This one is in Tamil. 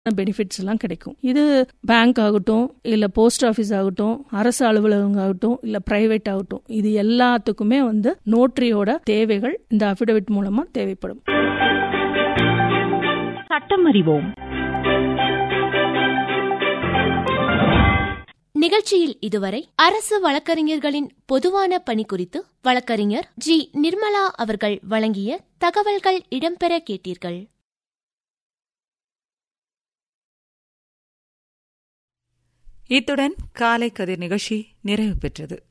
பெனிஃபிட்ஸ் எல்லாம் கிடைக்கும் இது பேங்க் ஆகட்டும் இல்ல போஸ்ட் ஆஃபீஸ் ஆகட்டும் அரசு அலுவலகம் ஆகட்டும் இல்ல பிரைவேட் ஆகட்டும் இது எல்லாத்துக்குமே வந்து நோட்டரியோட தேவைகள் இந்த அபிடவிட் மூலமா தேவைப்படும் சட்டம் அறிவோம் நிகழ்ச்சியில் இதுவரை அரசு வழக்கறிஞர்களின் பொதுவான பணி குறித்து வழக்கறிஞர் ஜி நிர்மலா அவர்கள் வழங்கிய தகவல்கள் இடம்பெற கேட்டீர்கள் இத்துடன் காலை கதிர் நிகழ்ச்சி நிறைவு பெற்றது